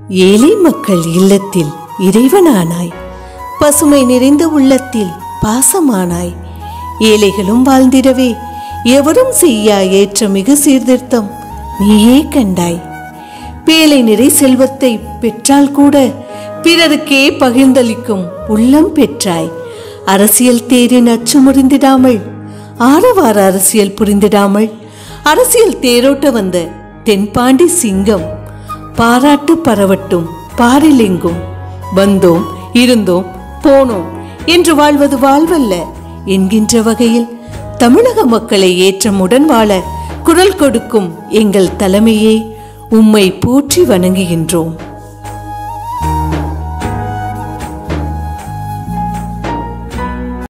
ஏழை மக்கள் இல்லத்தில் இறைவனானாய் பசுமை நிறைந்த உள்ளத்தில் பாசமானாய் ஏழைகளும் வாழ்ந்திடவே எவரும் செய்யா ஏற்ற மிகு சீர்திருத்தம் நீயே கண்டாய் பேலை நிறை செல்வத்தை பெற்றால் கூட பிறருக்கே பகிர்ந்தளிக்கும் உள்ளம் பெற்றாய் அரசியல் தேரின் அச்சு முறிந்திடாமல் ஆரவார அரசியல் புரிந்திடாமல் அரசியல் தேரோட்ட வந்த தென்பாண்டி சிங்கம் பாராட்டு பரவட்டும் பாரிலெங்கும் வந்தோம் இருந்தோம் போனோம் என்று வாழ்வது வாழ்வல்ல என்கின்ற வகையில் தமிழக மக்களை ஏற்றமுடன் வாழ குரல் கொடுக்கும் எங்கள் தலைமையே உம்மை போற்றி வணங்குகின்றோம்